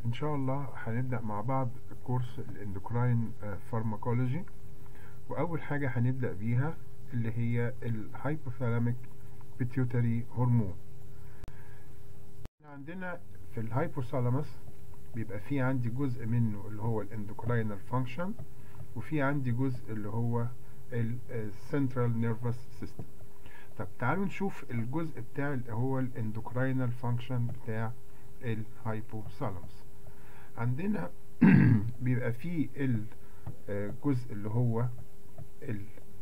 ان شاء الله هنبدأ مع بعض كورس الاندوكراين فارماكولوجي واول حاجة هنبدأ بيها اللي هي الهايبوثالاميك بيتيوتري هرمون عندنا في الهايبوثالاموس بيبقى في عندي جزء منه اللي هو الاندوكراينال فانكشن وفي عندي جزء اللي هو السنترال نيرفس سيستم طب تعالوا نشوف الجزء بتاع اللي هو الاندوكراينال فانكشن بتاع الهايبوثالاموس عندنا بيبقى فيه الجزء اللي هو ال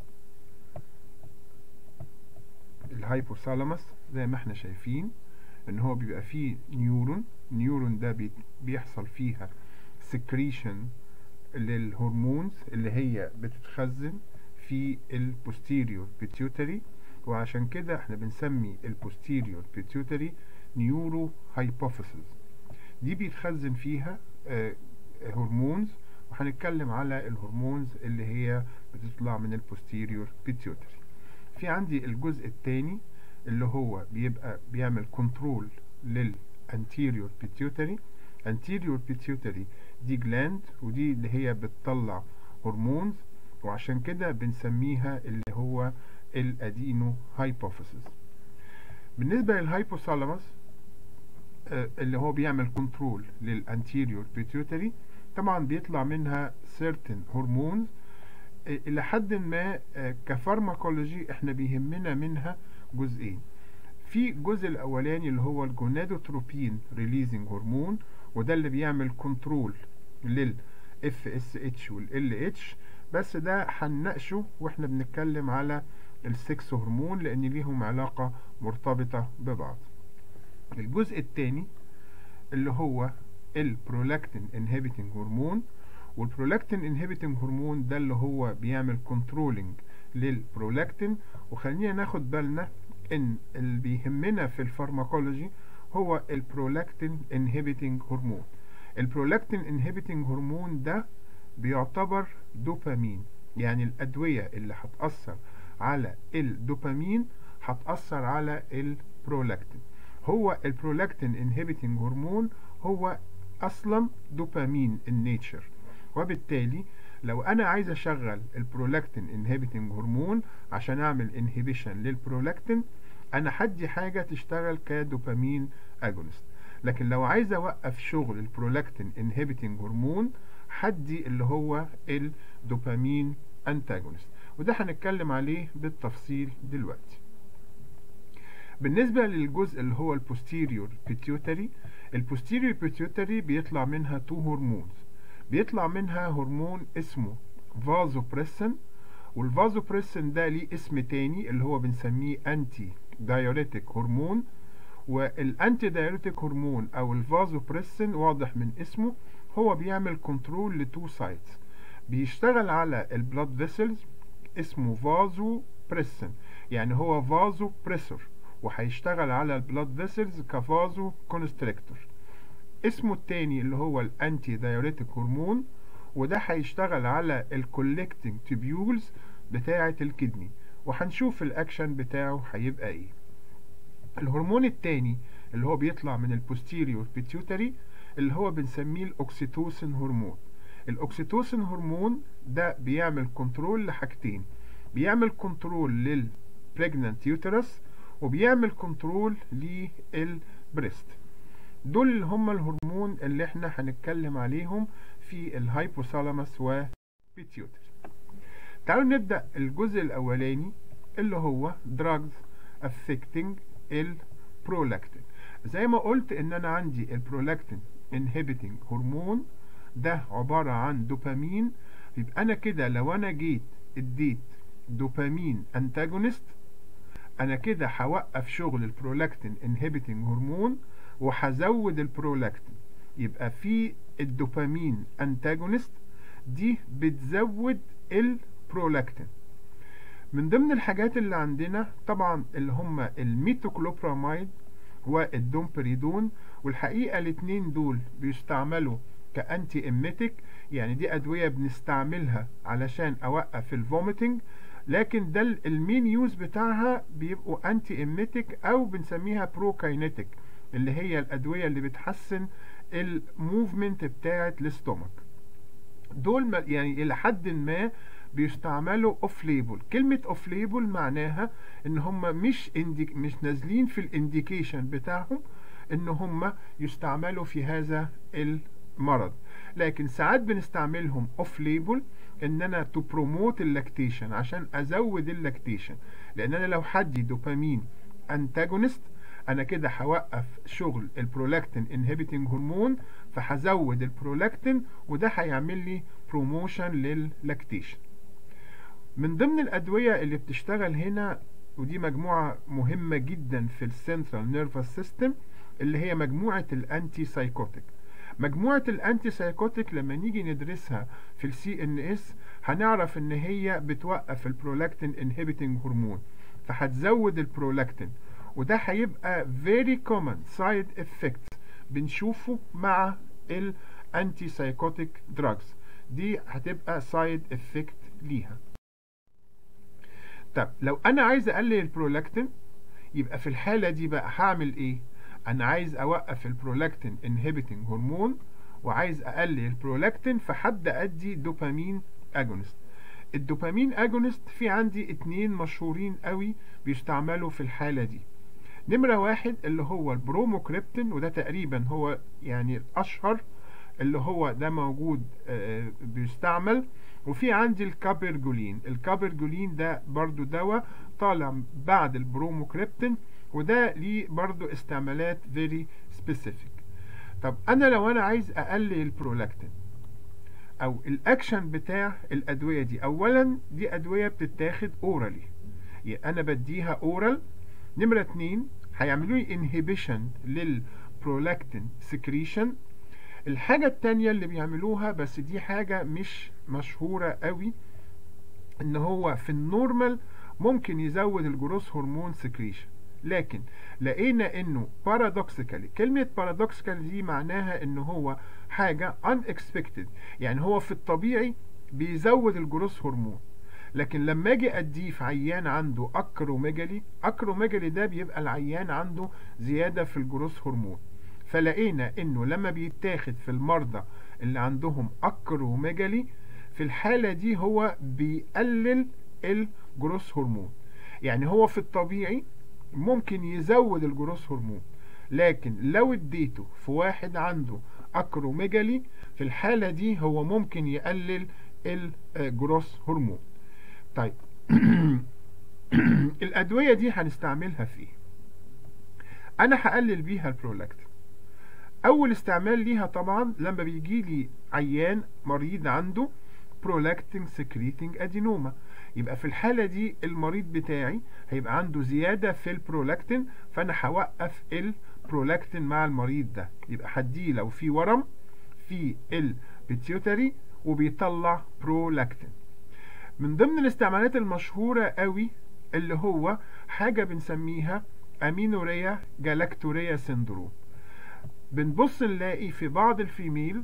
الهايبوثالاموس زي ما احنا شايفين ان هو بيبقى فيه نيورون النيورون ده بيحصل فيها سكريشن للهرمونز اللي هي بتتخزن في البوستيريور بيتيوتري وعشان كده احنا بنسمي البوستيريور بيتيوتري نيورو هايبوفيسز دي بيتخزن فيها آه هرمونز وهنتكلم على الهرمونز اللي هي بتطلع من البوستيريور بيتيوتري في عندي الجزء الثاني اللي هو بيبقى بيعمل كنترول للانتيريور بيتيوتري anterior pituitary دي جلاند ودي اللي هي بتطلع هرمونز وعشان كده بنسميها اللي هو الادينو هايبوفيسز بالنسبة للهايبوثالاموس آه اللي هو بيعمل كنترول للانتيريور بيتيوتري طبعا بيطلع منها certain هرمونز آه الى حد ما آه كفارماكولوجي احنا بيهمنا منها جزئين في الجزء الاولاني اللي هو الجونادوتروبين ريليزنج هرمون وده اللي بيعمل كنترول لل FSH وال LH بس ده هنناقشه واحنا بنتكلم على السكس هرمون لان ليهم علاقة مرتبطة ببعض الجزء الثاني اللي هو البرولاكتين انهبيتنج هرمون والبرولاكتين انهبيتنج هرمون ده اللي هو بيعمل كنترولنج للبرولاكتين وخلينا ناخد بالنا ان اللي بيهمنا في الفارماكولوجي هو البرولاكتين انهبيتنج هرمون البرولاكتين انهبيتنج هرمون ده بيعتبر دوبامين يعني الأدوية اللي هتأثر على الدوبامين هتأثر على البرولاكتين هو البرولاكتين انهبيتنج هرمون هو أصلا دوبامين النيتشر وبالتالي لو أنا عايز أشغل البرولاكتين انهبيتنج هرمون عشان أعمل انهبيشن للبرولاكتين أنا هدي حاجة تشتغل كدوبامين أجونست لكن لو عايز أوقف شغل البرولاكتين انهبيتنج هرمون حدي اللي هو الدوبامين انتاجونست وده هنتكلم عليه بالتفصيل دلوقتي بالنسبة للجزء اللي هو البوستيريور بيتيوتري البوستيريور بيتيوتري بيطلع منها تو هرمونز بيطلع منها هرمون اسمه فازوبريسن والفازوبريسن ده ليه اسم تاني اللي هو بنسميه انتي دايوريتك هرمون والانتي دايوريتك هرمون او الفازوبريسن واضح من اسمه هو بيعمل كنترول لتو سايتس بيشتغل على البلاد فيسلز اسمه فازو بريسن يعني هو فازو بريسور وهيشتغل على البلاد فيسلز كفازو كونستريكتور اسمه التاني اللي هو الانتي دايوريتك هرمون وده هيشتغل على الكولكتنج تيبيولز بتاعة الكدني وهنشوف الاكشن بتاعه هيبقى ايه الهرمون التاني اللي هو بيطلع من البوستيريور بيتيوتري اللي هو بنسميه الاوكسيتوسين هرمون الاوكسيتوسين هرمون ده بيعمل كنترول لحاجتين بيعمل كنترول للبريجنانت يوترس وبيعمل كنترول للبريست دول اللي هم الهرمون اللي احنا هنتكلم عليهم في الهايبوثالاموس وبيتيوتري تعالوا نبدأ الجزء الأولاني اللي هو drugs affecting البرولاكتين زي ما قلت ان انا عندي البرولاكتين inhibiting هرمون ده عبارة عن دوبامين يبقى انا كده لو انا جيت اديت دوبامين انتاجونست انا كده هوقف شغل البرولاكتين inhibiting هرمون وهزود البرولاكتين يبقى في الدوبامين انتاجونست دي بتزود البرولاكتين من ضمن الحاجات اللي عندنا طبعا اللي هم الميتوكلوبراميد والدومبريدون والحقيقة الاتنين دول بيستعملوا كأنتي إميتيك يعني دي أدوية بنستعملها علشان أوقف الفوميتنج لكن ده المين يوز بتاعها بيبقوا أنتي إميتيك أو بنسميها بروكاينيتيك اللي هي الادويه اللي بتحسن الموفمنت بتاعه الاستومك دول ما- يعني الى حد ما بيستعملوا اوف ليبل كلمه اوف ليبل معناها ان هم مش انديك مش نازلين في الانديكيشن بتاعهم ان هم يستعملوا في هذا المرض لكن ساعات بنستعملهم اوف ليبل ان انا تو بروموت اللاكتيشن عشان ازود اللاكتيشن لان انا لو حدي دوبامين انتاجونست انا كده هوقف شغل البرولاكتين انهبيتنج هرمون فهزود البرولاكتين وده هيعمل لي بروموشن لللاكتيشن من ضمن الادويه اللي بتشتغل هنا ودي مجموعه مهمه جدا في السنترال نيرفس سيستم اللي هي مجموعه الانتي سايكوتيك مجموعه الانتي سايكوتيك لما نيجي ندرسها في السي ان اس هنعرف ان هي بتوقف البرولاكتين انهبيتنج هرمون فهتزود البرولاكتين وده هيبقى very common side effects بنشوفه مع الانتي سايكوتيك دراجز دي هتبقى سايد افكت ليها طب لو انا عايز اقلل البرولاكتين يبقى في الحاله دي بقى هعمل ايه انا عايز اوقف البرولاكتين انهبيتنج هرمون وعايز اقلل البرولاكتين فهبدا ادي دوبامين اجونست الدوبامين اجونست في عندي اتنين مشهورين قوي بيستعملوا في الحاله دي نمرة واحد اللي هو البروموكريبتين وده تقريبا هو يعني الأشهر اللي هو ده موجود آه، بيستعمل وفي عندي الكابرجولين الكابرجولين ده برضو دواء طالع بعد البروموكريبتين وده ليه برضو استعمالات very specific طب أنا لو أنا عايز أقلل البرولاكتين أو الأكشن بتاع الأدوية دي أولا دي أدوية بتتاخد أورالي يعني أنا بديها أورال نمرة اتنين هيعملوا لي انهبيشن للبرولاكتين سكريشن الحاجة التانية اللي بيعملوها بس دي حاجة مش مشهورة قوي ان هو في النورمال ممكن يزود الجروس هرمون سكريشن لكن لقينا انه بارادوكسيكالي كلمة بارادوكسيكالي دي معناها ان هو حاجة unexpected يعني هو في الطبيعي بيزود الجروس هرمون لكن لما اجي اديه في عيان عنده اكروميجالي اكروميجالي ده بيبقى العيان عنده زياده في الجروس هرمون فلقينا انه لما بيتاخد في المرضى اللي عندهم اكروميجالي في الحاله دي هو بيقلل الجروس هرمون يعني هو في الطبيعي ممكن يزود الجروس هرمون لكن لو اديته في واحد عنده اكروميجالي في الحاله دي هو ممكن يقلل الجروس هرمون طيب الأدوية دي هنستعملها في ايه؟ أنا هقلل بيها البرولاكتين أول استعمال ليها طبعا لما بيجي لي عيان مريض عنده برولاكتين سكريتنج أدينوما يبقى في الحالة دي المريض بتاعي هيبقى عنده زيادة في البرولاكتين فأنا هوقف البرولاكتين مع المريض ده يبقى هديه لو في ورم في البيتيوتري وبيطلع برولاكتين من ضمن الاستعمالات المشهورة قوي اللي هو حاجة بنسميها أمينوريا جالاكتوريا سندروم بنبص نلاقي في بعض الفيميل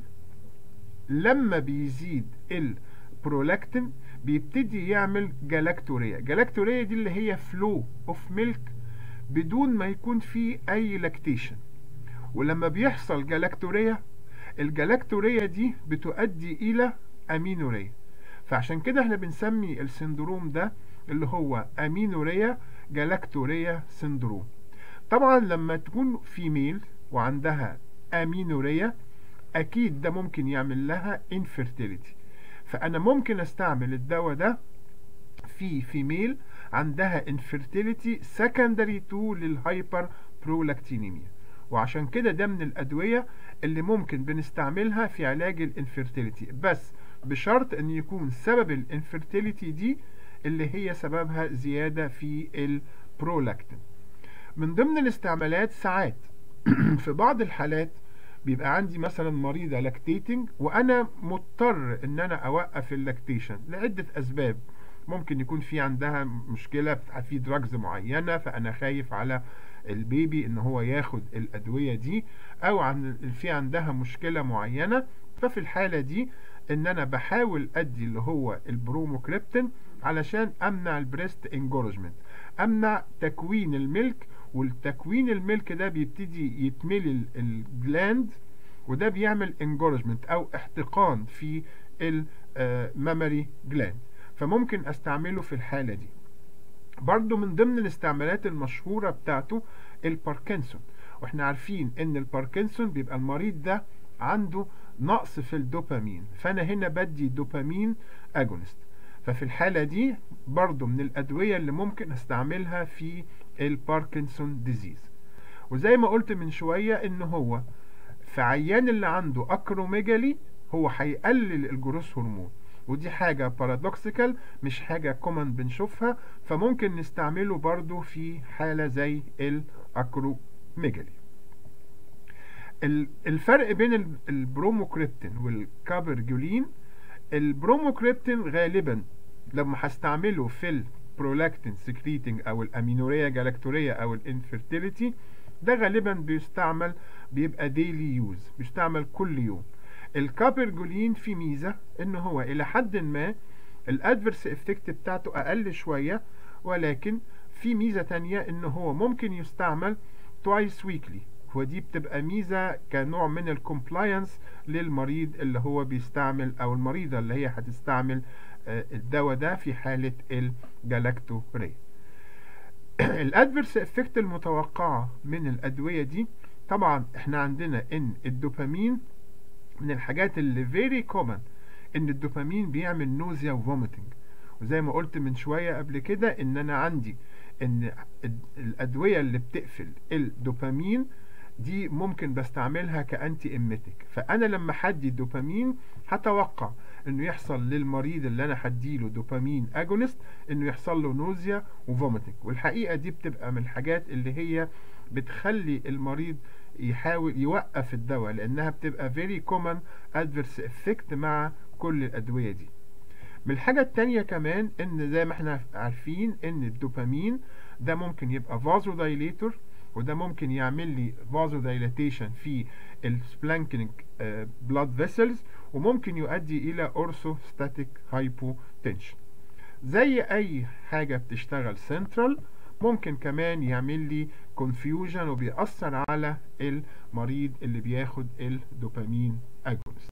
لما بيزيد البرولاكتين بيبتدي يعمل جالاكتوريا جالاكتوريا دي اللي هي فلو اوف ميلك بدون ما يكون فيه اي لاكتيشن ولما بيحصل جالاكتوريا الجالاكتوريا دي بتؤدي الى امينوريا فعشان كده احنا بنسمي السندروم ده اللي هو امينوريا جالاكتوريا سندروم طبعا لما تكون فيميل وعندها امينوريا اكيد ده ممكن يعمل لها انفيرتيليتي فانا ممكن استعمل الدواء ده في فيميل عندها انفيرتيليتي سكندري تو للهايبر برولاكتينيميا وعشان كده ده من الادويه اللي ممكن بنستعملها في علاج الانفيرتيليتي بس بشرط ان يكون سبب الانفيرتيليتي دي اللي هي سببها زيادة في البرولاكتين من ضمن الاستعمالات ساعات في بعض الحالات بيبقى عندي مثلا مريضة لاكتيتنج وانا مضطر ان انا اوقف اللاكتيشن لعدة اسباب ممكن يكون في عندها مشكلة في دراجز معينة فانا خايف على البيبي ان هو ياخد الادوية دي او عن في عندها مشكلة معينة ففي الحالة دي ان انا بحاول ادي اللي هو البروموكريبتين علشان امنع البريست انجورجمنت امنع تكوين الملك والتكوين الملك ده بيبتدي يتملي الجلاند وده بيعمل انجورجمنت او احتقان في المامري جلاند فممكن استعمله في الحالة دي برضو من ضمن الاستعمالات المشهورة بتاعته الباركنسون واحنا عارفين ان الباركنسون بيبقى المريض ده عنده نقص في الدوبامين فانا هنا بدي دوبامين اجونست ففي الحالة دي برضو من الادوية اللي ممكن استعملها في الباركنسون ديزيز وزي ما قلت من شوية ان هو في عيان اللي عنده اكروميجالي هو هيقلل الجروس هرمون ودي حاجة بارادوكسيكال مش حاجة كومن بنشوفها فممكن نستعمله برضو في حالة زي الأكروميجالي الفرق بين البروموكريبتين والكابرجولين البروموكريبتين غالبا لما هستعمله في البرولاكتين سكريتنج او الامينوريا جالاكتوريا او الانفيرتيليتي ده غالبا بيستعمل بيبقى ديلي يوز بيستعمل كل يوم الكابرجولين في ميزة ان هو الى حد ما الادفرس افكت بتاعته اقل شوية ولكن في ميزة تانية ان هو ممكن يستعمل twice weekly ودي بتبقى ميزة كنوع من الكومبلاينس للمريض اللي هو بيستعمل او المريضة اللي هي هتستعمل الدواء ده في حالة الجلاكتوريا الادفرس افكت المتوقعة من الادوية دي طبعا احنا عندنا ان الدوبامين من الحاجات اللي فيري كومن ان الدوبامين بيعمل نوزيا وفوميتنج وزي ما قلت من شوية قبل كده ان انا عندي ان الادوية اللي بتقفل الدوبامين دي ممكن بستعملها كأنتي اميتك فانا لما حدي الدوبامين هتوقع انه يحصل للمريض اللي انا هديله دوبامين اجونست انه يحصل له نوزيا وفوميتنج والحقيقة دي بتبقى من الحاجات اللي هي بتخلي المريض يحاول يوقف الدواء لانها بتبقى very common adverse effect مع كل الادوية دي من الحاجة التانية كمان ان زي ما احنا عارفين ان الدوبامين ده ممكن يبقى فازو دايليتور وده ممكن يعمل لي فازو دايلاتيشن في السبلانكينج بلاد فيسلز وممكن يؤدي الى اورثوستاتيك هايبوتنشن زي اي حاجة بتشتغل سنترال ممكن كمان يعمل لي confusion وبيأثر على المريض اللي بياخد الدوبامين اجونست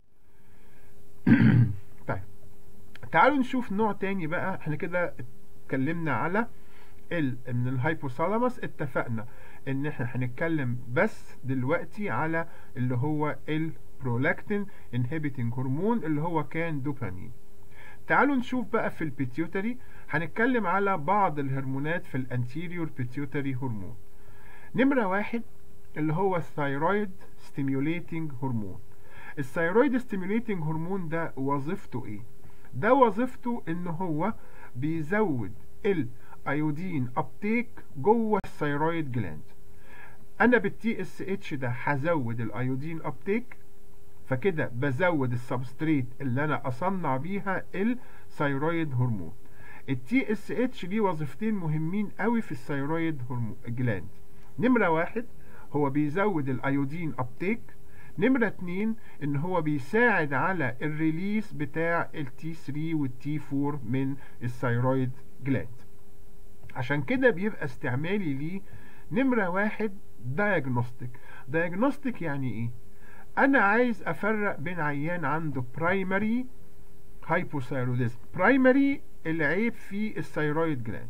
طيب تعالوا نشوف نوع تاني بقى احنا كده اتكلمنا على ال من الهايبوثالاموس اتفقنا ان احنا هنتكلم بس دلوقتي على اللي هو البرولاكتين انهبيتنج هرمون اللي هو كان دوبامين تعالوا نشوف بقى في البيتيوتري هنتكلم على بعض الهرمونات في الانتيريور بيتيوتري هرمون نمرة واحد اللي هو الثايرويد ستيميوليتنج هرمون الثايرويد ستيميوليتنج هرمون ده وظيفته ايه ده وظيفته ان هو بيزود الايودين ابتيك جوه الثايرويد جلاند انا بالتي اس اتش ده هزود الايودين ابتيك فكده بزود السبستريت اللي انا اصنع بيها الثايرويد هرمون التي اس اتش ليه وظيفتين مهمين قوي في الثايرويد هرمون جلاند نمرة واحد هو بيزود الايودين ابتيك نمرة اتنين ان هو بيساعد على الريليس بتاع التي 3 والتي 4 من الثايرويد جلاند عشان كده بيبقى استعمالي ليه نمرة واحد دايجنوستيك دايجنوستيك يعني ايه انا عايز افرق بين عيان عنده برايمري هايبوثايروديزم برايمري العيب في الثايرويد جلاند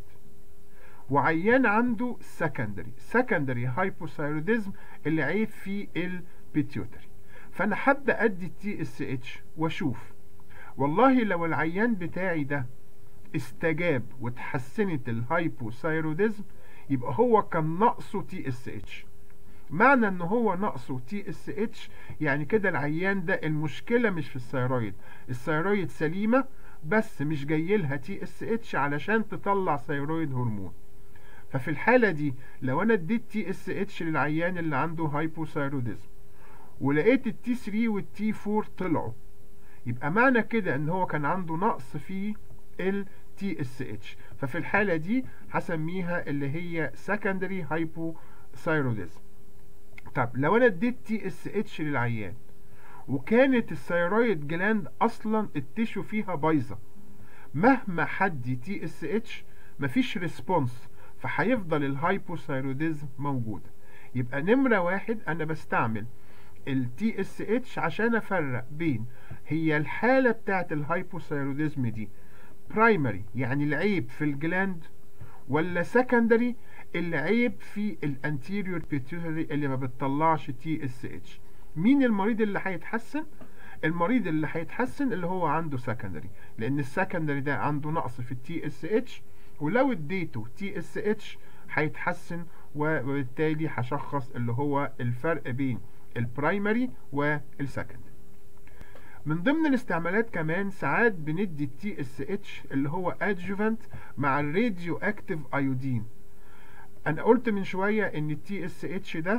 وعيان عنده سكندري سكندري هايبوثايروديزم العيب في البيتيوتري فانا هبدا ادي التي اس اتش واشوف والله لو العيان بتاعي ده استجاب وتحسنت الهايبوثايروديزم يبقى هو كان ناقصه تي اس اتش معنى ان هو ناقصه تي اس اتش يعني كده العيان ده المشكله مش في الثيرويد الثيرويد سليمه بس مش جاي لها تي اس اتش علشان تطلع ثيرويد هرمون ففي الحاله دي لو انا اديت تي اس اتش للعيان اللي عنده هايبوثايروديزم ولقيت التي 3 والتي 4 طلعوا يبقى معنى كده ان هو كان عنده نقص في التي اس اتش ففي الحاله دي هسميها اللي هي secondary hypothyroidism طب لو انا اديت تي اس اتش للعيان وكانت الثيرويد جلاند اصلا التيشو فيها بايظه مهما حدي تي اس اتش مفيش ريسبونس فهيفضل الهايبوثايروديزم موجودة يبقى نمرة واحد أنا بستعمل ال TSH عشان أفرق بين هي الحالة بتاعت الهايبوثايروديزم دي برايمري يعني العيب في الجلاند ولا سكندري العيب في الانتيريور بيتيوتري اللي ما بتطلعش TSH مين المريض اللي هيتحسن المريض اللي هيتحسن اللي هو عنده سكندري لان السكندري ده عنده نقص في التي اس اتش ولو اديته تي اس اتش هيتحسن وبالتالي هشخص اللي هو الفرق بين البرايمري والسكندري من ضمن الاستعمالات كمان ساعات بندي التي اس اتش اللي هو ادجوفنت مع الراديو اكتيف ايودين انا قلت من شويه ان التي اس اتش ده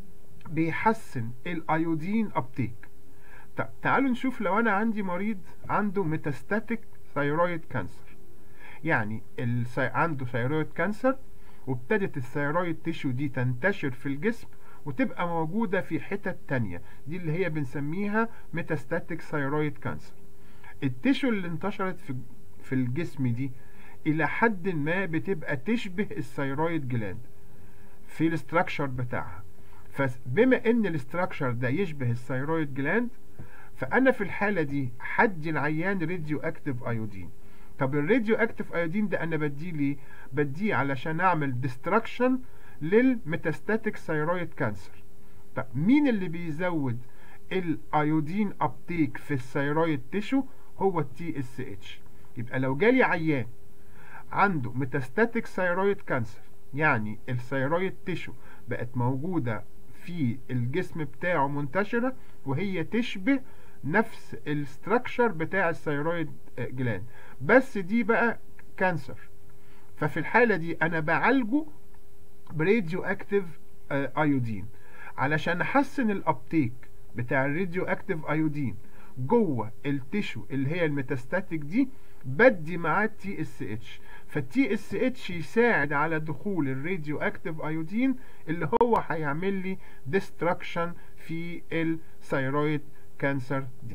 بيحسن الايودين ابتيك طب تعالوا نشوف لو انا عندي مريض عنده ميتاستاتيك ثايرويد كانسر يعني السي... عنده ثايرويد كانسر وابتدت الثايرويد تيشو دي تنتشر في الجسم وتبقى موجودة في حتت تانية دي اللي هي بنسميها ميتاستاتيك ثايرويد كانسر التيشو اللي انتشرت في في الجسم دي الى حد ما بتبقى تشبه الثايرويد جلاند في الاستراكشر بتاعها فبما ان الاستراكشر ده يشبه الثايرويد جلاند فانا في الحاله دي حدي العيان راديو اكتيف ايودين طب الراديو اكتيف ايودين ده انا بديه ليه بديه علشان اعمل ديستراكشن للميتاستاتيك ثايرويد كانسر طب مين اللي بيزود الايودين ابتيك في الثايرويد تيشو هو التي اس اتش يبقى لو جالي عيان عنده ميتاستاتيك ثايرويد كانسر يعني الثايرويد تيشو بقت موجودة في الجسم بتاعه منتشرة وهي تشبه نفس الستراكشر بتاع الثايرويد جلاند بس دي بقى كانسر ففي الحالة دي انا بعالجه براديو اكتيف ايودين علشان احسن الابتيك بتاع الراديو اكتيف ايودين جوه التيشو اللي هي الميتاستاتيك دي بدي معاه تي اس اتش فالتي اس اتش يساعد على دخول الراديو اكتيف ايودين اللي هو هيعمل لي ديستراكشن في الثايرويد كانسر دي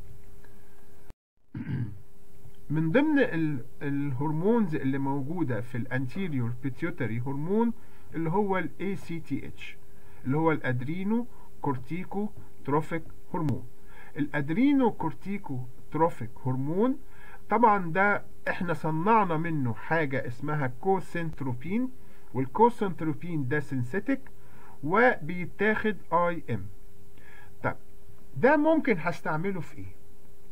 من ضمن الهرمونز اللي موجودة في الانتيريور بيتيوتري هرمون اللي هو ال ACTH اللي هو الادرينو كورتيكو تروفيك هرمون الادرينو كورتيكو تروفيك هرمون طبعا ده احنا صنعنا منه حاجة اسمها كوسنتروبين والكوسنتروبين ده سينثيتك وبيتاخد اي ام طب ده ممكن هستعمله في ايه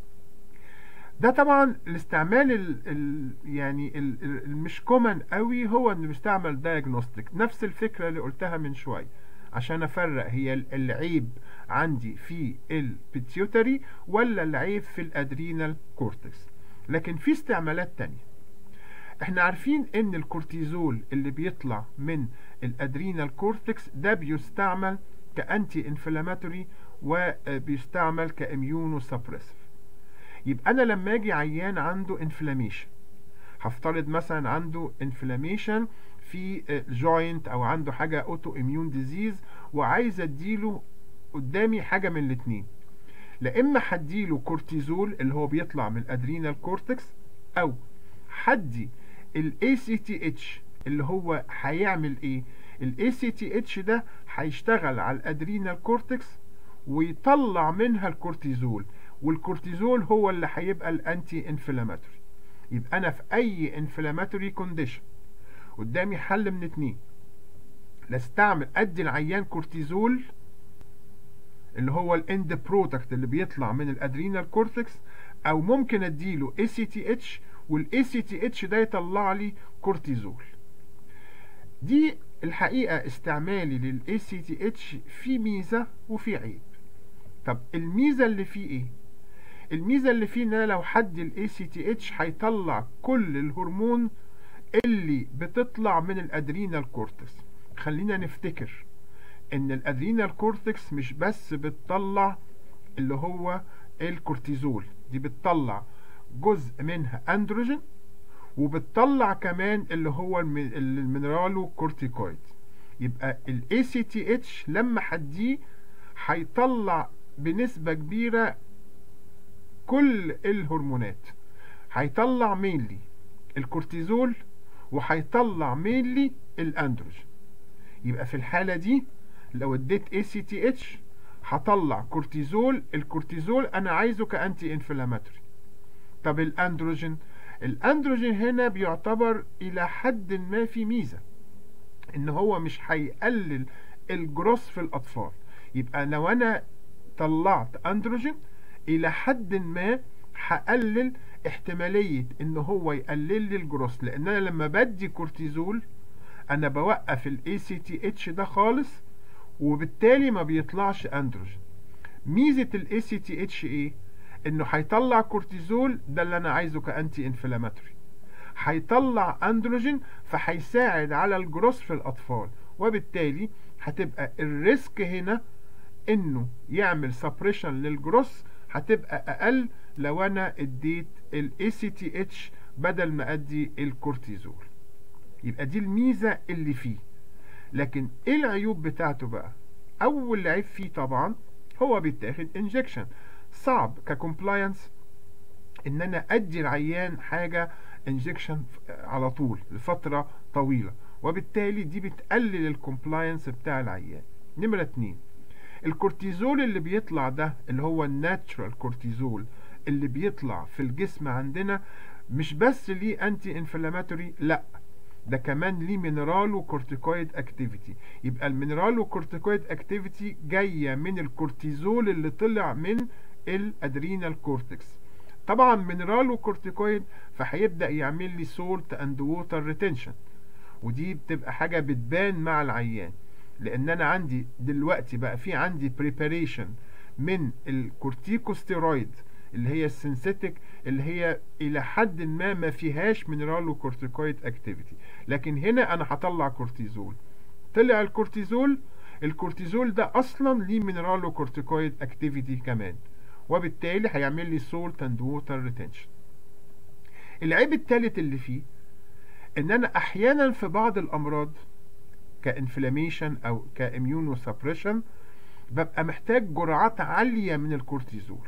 ده طبعا الاستعمال ال ال يعني المش كومن قوي هو انه بيستعمل دايجنوستيك نفس الفكره اللي قلتها من شويه عشان افرق هي العيب عندي في البيتيوتري ولا العيب في الادرينال كورتكس لكن في استعمالات تانية احنا عارفين ان الكورتيزول اللي بيطلع من الادرينال كورتكس ده بيستعمل كانتي انفلاماتوري وبيستعمل كاميونو سبريسيف يبقى انا لما اجي عيان عنده انفلاميشن هفترض مثلا عنده انفلاميشن في جوينت او عنده حاجه اوتو اميون ديزيز وعايز اديله قدامي حاجه من الاثنين لا اما هديله كورتيزول اللي هو بيطلع من الادرينال كورتكس او هدي الاي سي تي اتش اللي هو هيعمل ايه الاي سي تي اتش ده هيشتغل على الادرينال كورتكس ويطلع منها الكورتيزول والكورتيزول هو اللي هيبقى الانتي انفلاماتوري يبقى انا في اي انفلاماتوري كونديشن قدامي حل من اتنين لا استعمل ادي العيان كورتيزول اللي هو الاند برودكت اللي بيطلع من الادرينال كورتكس او ممكن اديله اي سي تي اتش والاي سي تي اتش ده يطلع لي كورتيزول دي الحقيقه استعمالي للاي سي تي اتش في ميزه وفي عيب طب الميزه اللي فيه ايه الميزه اللي فيه ان انا لو حد الاي سي تي اتش هيطلع كل الهرمون اللي بتطلع من الادرينال كورتكس خلينا نفتكر ان الادرينال كورتكس مش بس بتطلع اللي هو الكورتيزول دي بتطلع جزء منها اندروجين وبتطلع كمان اللي هو المينرالو كورتيكويد يبقى الاي سي تي اتش لما هديه هيطلع بنسبة كبيرة كل الهرمونات هيطلع مينلي الكورتيزول وهيطلع مينلي الاندروجين يبقى في الحالة دي لو اديت ACTH هطلع كورتيزول الكورتيزول انا عايزه كأنتي انفلاماتوري طب الاندروجين الاندروجين هنا بيعتبر الى حد ما في ميزة ان هو مش هيقلل الجروس في الاطفال يبقى لو انا طلعت اندروجين الى حد ما هقلل احتمالية ان هو يقلل لي الجروس لان انا لما بدي كورتيزول انا بوقف الاي سي تي اتش ده خالص وبالتالي ما بيطلعش اندروجين ميزة الاي سي تي اتش ايه انه هيطلع كورتيزول ده اللي انا عايزه كانتي انفلاماتوري هيطلع اندروجين فهيساعد على الجروس في الاطفال وبالتالي هتبقى الريسك هنا انه يعمل سبريشن للجروس هتبقى اقل لو انا اديت الاي سي تي اتش بدل ما ادي الكورتيزول يبقى دي الميزة اللي فيه لكن ايه العيوب بتاعته بقى اول عيب فيه طبعا هو بيتاخد انجكشن صعب ككومبلاينس ان انا ادي العيان حاجة انجكشن على طول لفترة طويلة وبالتالي دي بتقلل الكومبلاينس بتاع العيان نمرة اتنين الكورتيزول اللي بيطلع ده اللي هو الناتشرال كورتيزول اللي بيطلع في الجسم عندنا مش بس ليه انتي انفلاماتوري لا ده كمان ليه مينرالو كورتيكويد اكتيفيتي يبقى المينرالو كورتيكويد اكتيفيتي جايه من الكورتيزول اللي طلع من الادرينال كورتكس طبعا مينرالو كورتيكويد فهيبدا يعمل لي سولت اند ووتر ريتنشن ودي بتبقى حاجه بتبان مع العيان لان انا عندي دلوقتي بقى في عندي بريباريشن من الكورتيكوستيرويد اللي هي السنسيتك اللي هي الى حد ما ما فيهاش مينرالو كورتيكويد اكتيفيتي لكن هنا انا هطلع كورتيزول طلع الكورتيزول الكورتيزول ده اصلا ليه مينرالو كورتيكويد اكتيفيتي كمان وبالتالي هيعمل لي سولت اند ووتر ريتنشن العيب الثالث اللي فيه ان انا احيانا في بعض الامراض كانفلاميشن او كاميونو سبريشن ببقى محتاج جرعات عاليه من الكورتيزول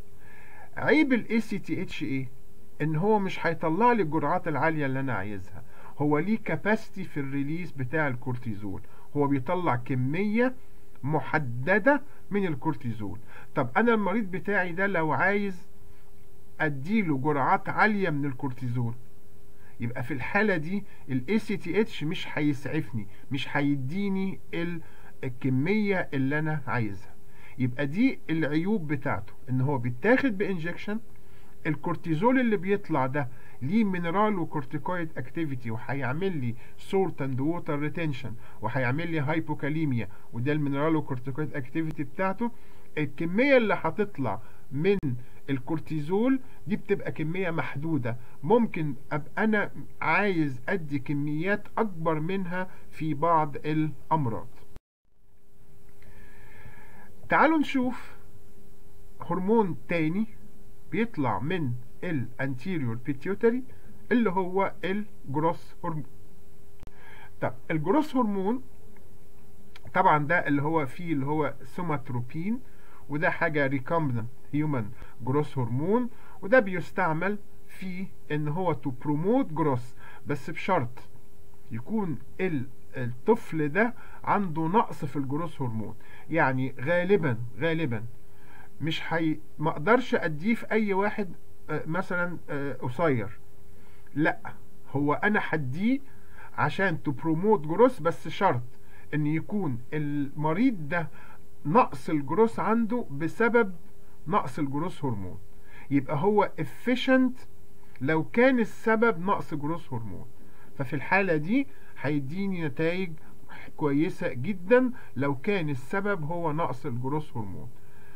عيب الاي سي تي اتش ايه ان هو مش هيطلع لي الجرعات العاليه اللي انا عايزها هو ليه كاباسيتي في الريليز بتاع الكورتيزول هو بيطلع كميه محدده من الكورتيزول طب انا المريض بتاعي ده لو عايز اديله جرعات عاليه من الكورتيزول يبقى في الحاله دي الاي سي تي اتش مش هيسعفني مش هيديني الكميه اللي انا عايزها يبقى دي العيوب بتاعته ان هو بيتاخد بانجكشن الكورتيزول اللي بيطلع ده ليه مينرال وكورتيكويد اكتيفيتي وهيعمل لي سولت اند ووتر ريتنشن وهيعمل لي هايبوكاليميا وده المينرال وكورتيكويد اكتيفيتي بتاعته الكميه اللي هتطلع من الكورتيزول دي بتبقى كمية محدودة ممكن أبقى أنا عايز أدي كميات أكبر منها في بعض الأمراض تعالوا نشوف هرمون تاني بيطلع من الانتيريور بيتيوتري اللي هو الجروس هرمون طب الجروس هرمون طبعا ده اللي هو فيه اللي هو سوماتروبين وده حاجة ريكومبنت هيومن جروس هرمون وده بيستعمل في ان هو تو بروموت جروس بس بشرط يكون الطفل ده عنده نقص في الجروس هرمون يعني غالبا غالبا مش حي... ما اقدرش اديه في اي واحد مثلا قصير لا هو انا هديه عشان تبروموت جروس بس شرط ان يكون المريض ده نقص الجروس عنده بسبب نقص الجروس هرمون يبقى هو efficient لو كان السبب نقص جروس هرمون ففي الحالة دي هيديني نتائج كويسة جدا لو كان السبب هو نقص الجروس هرمون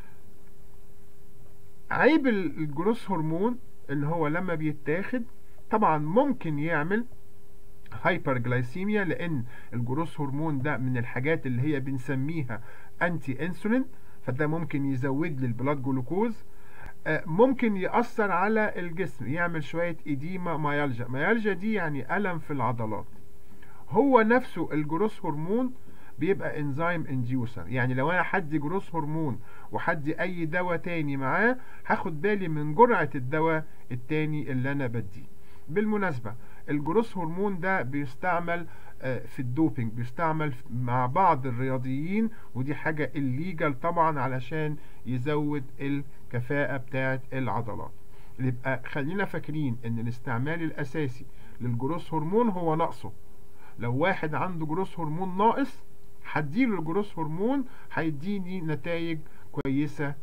عيب الجروس هرمون ان هو لما بيتاخد طبعا ممكن يعمل هايبر جلايسيميا لان الجروس هرمون ده من الحاجات اللي هي بنسميها انتي انسولين فده ممكن يزود لي البلاد جلوكوز ممكن يأثر على الجسم يعمل شوية إديمة مايالجا مايالجا دي يعني ألم في العضلات هو نفسه الجروس هرمون بيبقى انزيم انديوسر يعني لو انا حدي جروس هرمون وحدي اي دواء تاني معاه هاخد بالي من جرعة الدواء التاني اللي انا بديه بالمناسبة الجروس هرمون ده بيستعمل في الدوبينج بيستعمل مع بعض الرياضيين ودي حاجة الليجال طبعا علشان يزود الكفاءة بتاعة العضلات يبقى خلينا فاكرين ان الاستعمال الاساسي للجروس هرمون هو نقصه لو واحد عنده جروس هرمون ناقص هديله الجروس هرمون هيديني نتائج كويسة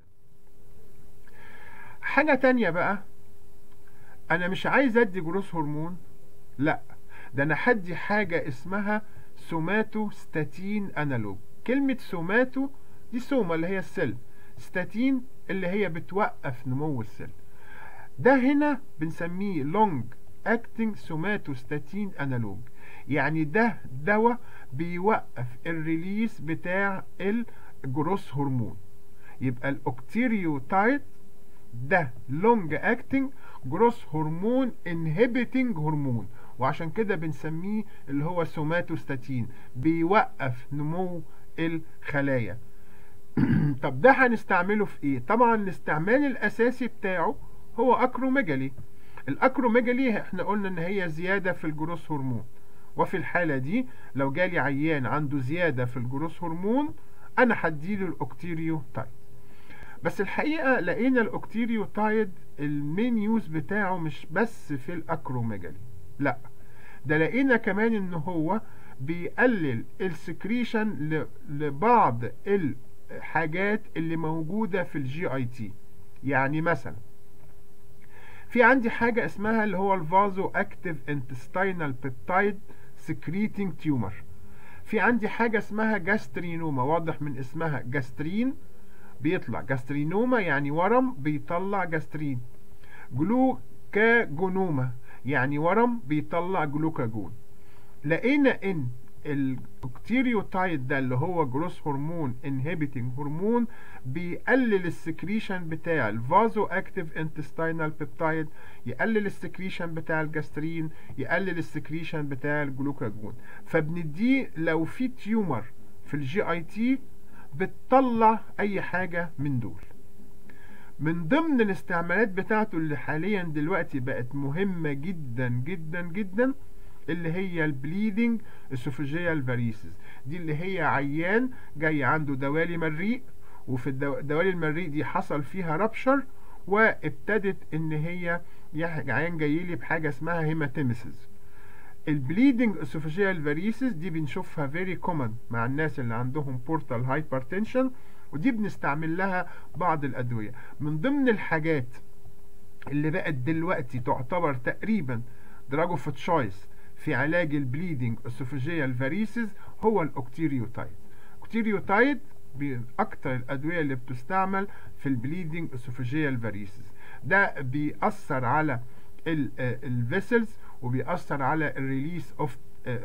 حاجة تانية بقى انا مش عايز ادي جروس هرمون لا ده انا هدي حاجة اسمها سوماتو ستاتين انالوج كلمة سوماتو دي سوما اللي هي السل ستاتين اللي هي بتوقف نمو السل ده هنا بنسميه لونج اكتنج سوماتوستاتين انالوج يعني ده دواء بيوقف الريليس بتاع الجروس هرمون يبقى الاوكتيريوتايد ده لونج اكتنج جروس هرمون انهبيتنج هرمون وعشان كده بنسميه اللي هو سوماتوستاتين بيوقف نمو الخلايا طب ده هنستعمله في ايه طبعا الاستعمال الاساسي بتاعه هو اكروميجالي الاكروميجالي احنا قلنا ان هي زيادة في الجروس هرمون وفي الحالة دي لو جالي عيان عنده زيادة في الجروس هرمون انا هديله الاوكتيريوتايد بس الحقيقة لقينا الاوكتيريوتايد المين يوز بتاعه مش بس في الاكروميجالي لا ده لقينا كمان ان هو بيقلل السكريشن لبعض الحاجات اللي موجودة في الجي اي تي يعني مثلا في عندي حاجة اسمها اللي هو الفازو اكتيف انتستينال بيبتايد سكريتنج تيومر في عندي حاجة اسمها جاسترينوما واضح من اسمها جاسترين بيطلع جاسترينوما يعني ورم بيطلع جاسترين جلوكاجونوما يعني ورم بيطلع جلوكاجون لقينا ان البكتيريوتايد ده اللي هو جروس هرمون انهبيتنج هرمون بيقلل السكريشن بتاع الفازو اكتيف انتستينال بيبتايد يقلل السكريشن بتاع الجاسترين يقلل السكريشن بتاع الجلوكاجون فبنديه لو في تيومر في الجي اي تي بتطلع اي حاجة من دول من ضمن الاستعمالات بتاعته اللي حاليا دلوقتي بقت مهمة جدا جدا جدا اللي هي البليدنج اسوفيجيال فاريسز دي اللي هي عيان جاي عنده دوالي مريء وفي الدوالي المريء دي حصل فيها رابشر وابتدت ان هي عيان جاي لي بحاجه اسمها هيماتيمسز البليدنج اسوفيجيال فاريسز دي بنشوفها فيري كومن مع الناس اللي عندهم بورتال هايبرتنشن ودي بنستعمل لها بعض الادويه من ضمن الحاجات اللي بقت دلوقتي تعتبر تقريبا دراج اوف تشويس في علاج البليدنج اسوفيجيال فاريسز هو الاوكتيريوتايد اوكتيريوتايد اكتر الادويه اللي بتستعمل في البليدنج اسوفيجيال فاريسز ده بيأثر على الفيسلز وبيأثر على الريليس اوف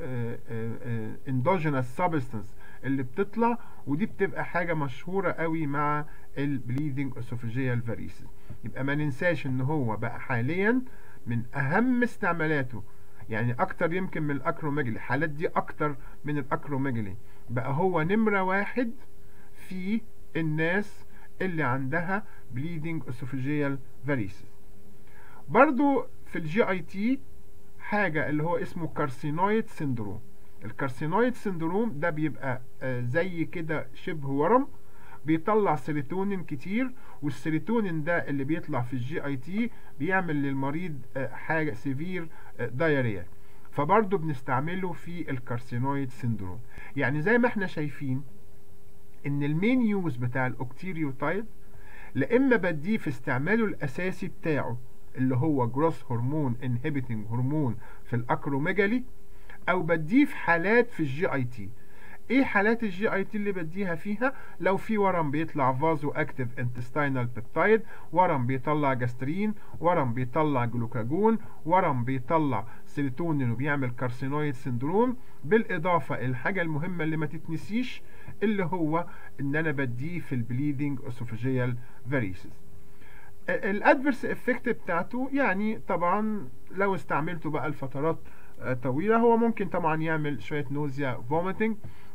اندوجينوس سبستانس اللي بتطلع ودي بتبقى حاجة مشهورة قوي مع البليدنج اسوفيجيال فاريسز يبقى ما ننساش ان هو بقى حاليا من اهم استعمالاته يعني اكتر يمكن من الاكروميجلي الحالات دي اكتر من الاكروميجلي بقى هو نمرة واحد في الناس اللي عندها bleeding esophageal varices برضو في الجي اي تي حاجة اللي هو اسمه كارسينويد سيندروم الكارسينويد سيندروم ده بيبقى زي كده شبه ورم بيطلع سيروتونين كتير والسيروتونين ده اللي بيطلع في الجي اي تي بيعمل للمريض حاجة سيفير دايريا فبرضه بنستعمله في الكارسينويد سيندروم يعني زي ما احنا شايفين ان المين يوز بتاع الاوكتيريوتايد لا اما بديه في استعماله الاساسي بتاعه اللي هو جروس هرمون انهبيتنج هرمون في الاكروميجالي او بديه في حالات في الجي اي تي ايه حالات الجي اي تي اللي بديها فيها لو في ورم بيطلع فازو اكتيف انتستينال بيبتايد ورم بيطلع جاسترين ورم بيطلع جلوكاجون ورم بيطلع سيروتونين وبيعمل كارسينويد سندروم بالاضافه الحاجه المهمه اللي ما تتنسيش اللي هو ان انا بديه في البليدنج اسوفيجيال فاريسز الادفيرس افكت بتاعته يعني طبعا لو استعملته بقى لفترات طويله هو ممكن طبعا يعمل شويه نوزيا فوميتنج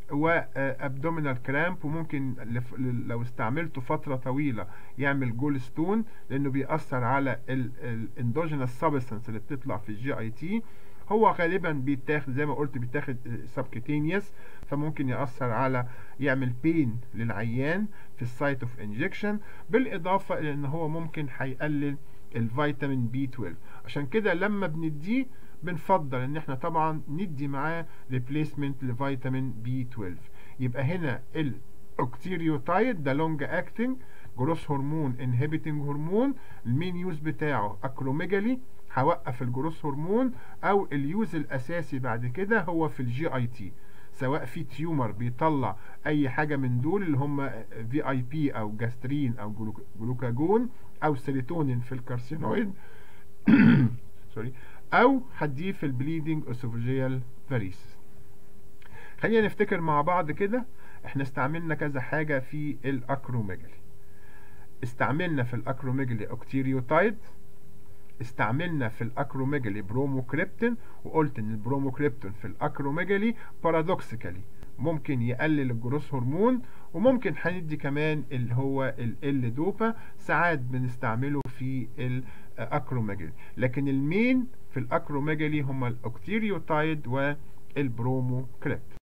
وابدومينال كرامب وممكن لف- لو استعملته فتره طويله يعمل جول ستون لانه بيأثر على الاندوجينس سبستانس اللي بتطلع في الجي اي تي هو غالبا بيتاخد زي ما قلت بيتاخد سبكتينيوس فممكن يأثر على يعمل بين للعيان في السايت اوف انجكشن بالاضافه الى ان هو ممكن هيقلل الفيتامين بي 12 عشان كده لما بنديه بنفضل ان احنا طبعا ندي معاه ريبليسمنت لفيتامين بي 12 يبقى هنا الاوكتيريوتايد ده لونج اكتنج جروس هرمون انهبيتنج هرمون المين يوز بتاعه اكروميجالي هوقف الجروس هرمون او اليوز الاساسي بعد كده هو في الجي اي تي سواء في تيومر بيطلع اي حاجه من دول اللي هم في اي بي او جاسترين او جلوك- جلوكاجون او سيروتونين في الكارسينويد سوري او هديه في البليدنج اسوفجيال فاريسيس خلينا نفتكر مع بعض كده احنا استعملنا كذا حاجه في الاكروميجالي استعملنا في الاكروميجالي اوكتيريوتايد استعملنا في الاكروميجالي بروموكريبتين وقلت ان البروموكريبتين في الاكروميجالي بارادوكسيكالي ممكن يقلل الجروس هرمون وممكن هندي كمان اللي هو ال دوبا ساعات بنستعمله في الاكروميجالي لكن المين في الاكروميجالي هما الاوكتيريوتايد والبروموكريبتين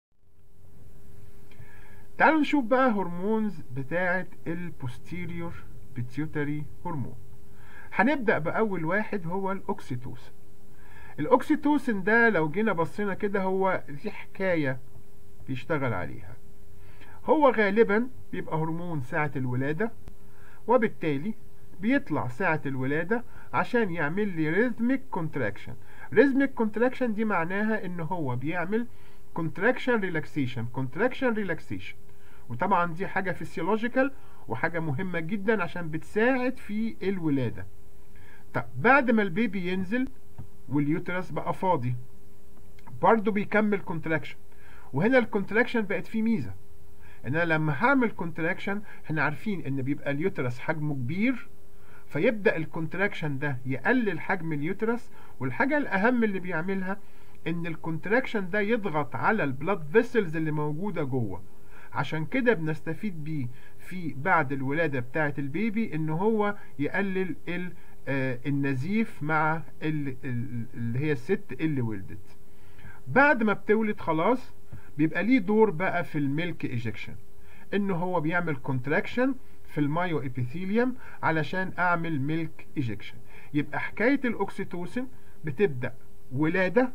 تعالوا نشوف بقى هرمونز بتاعه البوستيريور بيتيوتري هرمون هنبدأ بأول واحد هو الأكسيتوسن الأكسيتوسن ده لو جينا بصينا كده هو دي حكاية بيشتغل عليها هو غالبا بيبقى هرمون ساعة الولادة وبالتالي بيطلع ساعة الولادة عشان يعمل لي ريزميك كونتراكشن ريزميك كونتراكشن دي معناها ان هو بيعمل كونتراكشن ريلاكسيشن كونتراكشن ريلاكسيشن وطبعا دي حاجة فيسيولوجيكال وحاجة مهمة جدا عشان بتساعد في الولادة طب بعد ما البيبي ينزل واليوترس بقى فاضي برضه بيكمل كونتراكشن وهنا الكونتراكشن بقت فيه ميزة ان انا لما هعمل كونتراكشن احنا عارفين ان بيبقى اليوترس حجمه كبير فيبدأ الكونتراكشن ده يقلل حجم اليوترس والحاجة الأهم اللي بيعملها إن الكونتراكشن ده يضغط على البلاد فيسلز اللي موجودة جوه عشان كده بنستفيد بيه في بعد الولادة بتاعة البيبي إن هو يقلل ال آه النزيف مع ال- ال- اللي هي الست اللي ولدت بعد ما بتولد خلاص بيبقى ليه دور بقى في الميلك ايجكشن ان هو بيعمل كونتراكشن في المايو ابيثيليوم علشان اعمل ميلك ايجكشن يبقى حكايه الاكسيتوسين بتبدا ولاده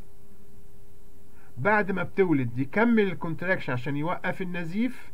بعد ما بتولد يكمل الكونتراكشن عشان يوقف النزيف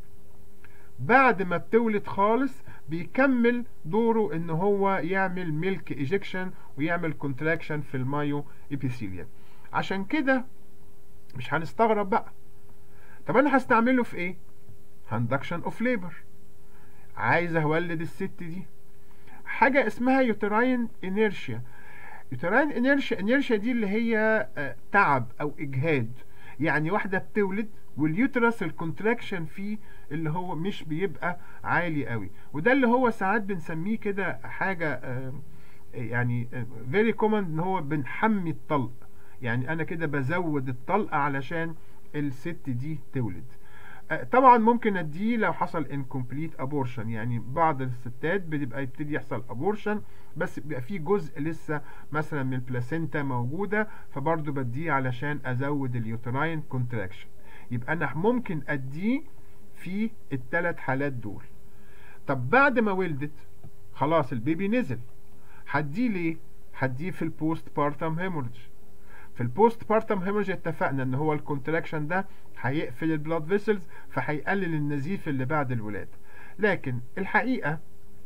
بعد ما بتولد خالص بيكمل دوره ان هو يعمل ميلك ايجكشن ويعمل كونتراكشن في المايو ابيثيليوم عشان كده مش هنستغرب بقى طب انا هستعمله في ايه هندكشن اوف ليبر عايز اولد الست دي حاجه اسمها يوتراين انيرشيا يوتراين انيرشيا انيرشيا دي اللي هي آه، تعب او اجهاد يعني واحده بتولد واليوترس الكونتراكشن فيه اللي هو مش بيبقى عالي قوي وده اللي هو ساعات بنسميه كده حاجه آه، يعني فيري كومن ان هو بنحمي الطلق يعني انا كده بزود الطلقه علشان الست دي تولد آه، طبعا ممكن اديه لو حصل incomplete abortion يعني بعض الستات بتبقى يبتدي يحصل abortion بس بيبقى فيه جزء لسه مثلا من البلاسينتا موجوده فبرضه بديه علشان ازود اليوتراين كونتراكشن يبقى انا ممكن اديه في الثلاث حالات دول طب بعد ما ولدت خلاص البيبي نزل هديه ليه هديه في البوست بارتم هيموريدج في البوست بارتم هيموريدج اتفقنا ان هو الكونتراكشن ده هيقفل البلاد فيسلز فهيقلل النزيف اللي بعد الولاده لكن الحقيقه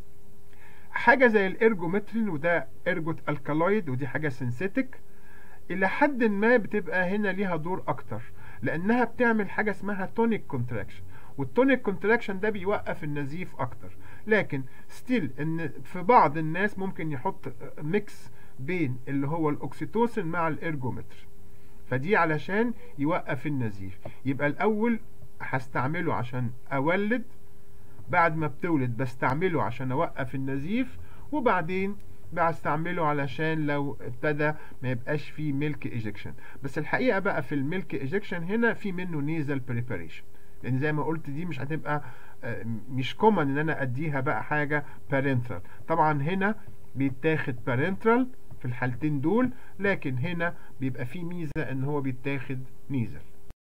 حاجه زي الارجومترين وده ارجوت الكالويد ودي حاجه سينثيتك الى حد ما بتبقى هنا ليها دور اكتر لانها بتعمل حاجه اسمها تونيك كونتراكشن والتونيك كونتراكشن ده بيوقف النزيف اكتر لكن ستيل ان في بعض الناس ممكن يحط ميكس بين اللي هو الاكسيتوسين مع الارجومتر فدي علشان يوقف النزيف يبقى الاول هستعمله عشان اولد بعد ما بتولد بستعمله عشان اوقف النزيف وبعدين بستعمله علشان لو ابتدى ما يبقاش فيه ميلك ايجكشن بس الحقيقه بقى في الميلك ايجكشن هنا في منه نيزل بريباريشن لان زي ما قلت دي مش هتبقى مش كومن ان انا اديها بقى حاجه بارنترال طبعا هنا بيتاخد بارنترال في الحالتين دول لكن هنا بيبقى فيه ميزه ان هو بيتاخد نيزل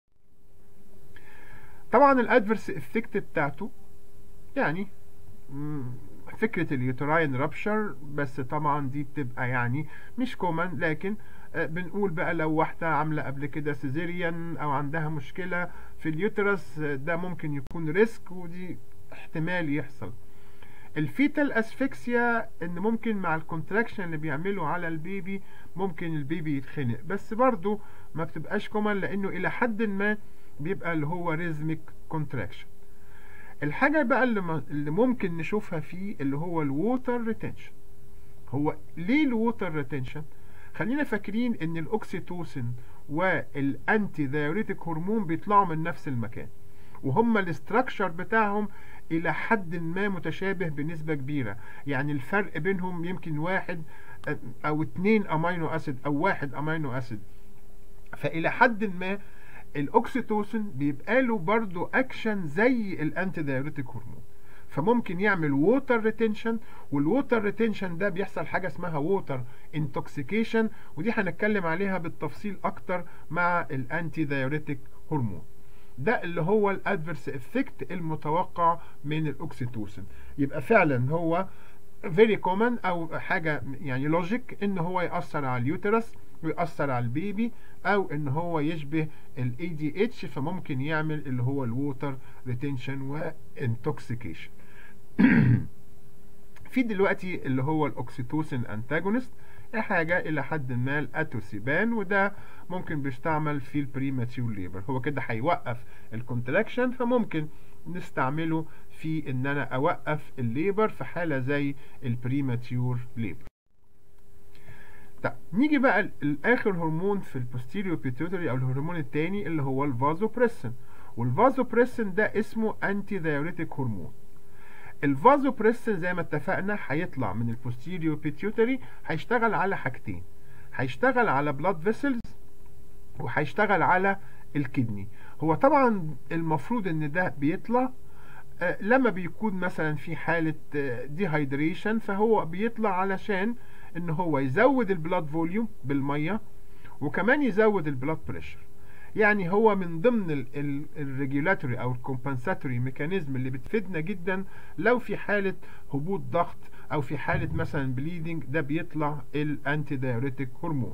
طبعا الادفرس افكت بتاعته يعني فكرة اليوتراين رابشر بس طبعا دي بتبقى يعني مش كومن لكن بنقول بقى لو واحدة عاملة قبل كده سيزيريان او عندها مشكلة في اليوترس ده ممكن يكون ريسك ودي احتمال يحصل الفيتال اسفكسيا ان ممكن مع الكونتراكشن اللي بيعمله على البيبي ممكن البيبي يتخنق بس برضو ما بتبقاش كومن لانه الى حد ما بيبقى اللي هو ريزميك كونتراكشن الحاجة بقى اللي, اللي ممكن نشوفها فيه اللي هو الووتر ريتنشن هو ليه الووتر ريتنشن خلينا فاكرين ان الاوكسيتوسين والانتي دايوريتيك هرمون بيطلعوا من نفس المكان وهما الاستراكشر بتاعهم الى حد ما متشابه بنسبة كبيرة يعني الفرق بينهم يمكن واحد او اتنين امينو اسيد او واحد امينو اسيد فالى حد ما الاوكسيتوسين بيبقى له برضه اكشن زي الانتي دايوريتيك هرمون فممكن يعمل ووتر ريتنشن والووتر ريتنشن ده بيحصل حاجه اسمها ووتر انتوكسيكيشن ودي هنتكلم عليها بالتفصيل اكتر مع الانتي دايوريتيك هرمون ده اللي هو الادفيرس افكت المتوقع من الاوكسيتوسين يبقى فعلا هو فيري كومن او حاجه يعني لوجيك ان هو ياثر على اليوترس ويأثر على البيبي او ان هو يشبه الاي دي اتش فممكن يعمل اللي هو الووتر ريتنشن وانتوكسيكيشن في دلوقتي اللي هو الاوكسيتوسين انتاجونست حاجة إلى حد ما الأتوسيبان وده ممكن بيستعمل في البريماتيور ليبر هو كده هيوقف الكونتراكشن فممكن نستعمله في إن أنا أوقف الليبر في حالة زي البريماتيور ليبر طيب نيجي بقى الاخر هرمون في البوستيريو بيتيوتري او الهرمون الثاني اللي هو الفازوبريسين والفازوبريسين ده اسمه انتي دايوريتيك هرمون الفازوبريسين زي ما اتفقنا هيطلع من البوستيريو بيتيوتري هيشتغل على حاجتين هيشتغل على بلاد فيسلز وهيشتغل على الكدني هو طبعا المفروض ان ده بيطلع آه لما بيكون مثلا في حالة ديهايدريشن آه فهو بيطلع علشان ان هو يزود البلاد فوليوم بالميه وكمان يزود البلاد بريشر يعني هو من ضمن الريجولاتوري او الكومبنساتوري ميكانيزم اللي بتفيدنا جدا لو في حاله هبوط ضغط او في حاله مثلا بليدنج ده بيطلع الانتي دايوريتيك هرمون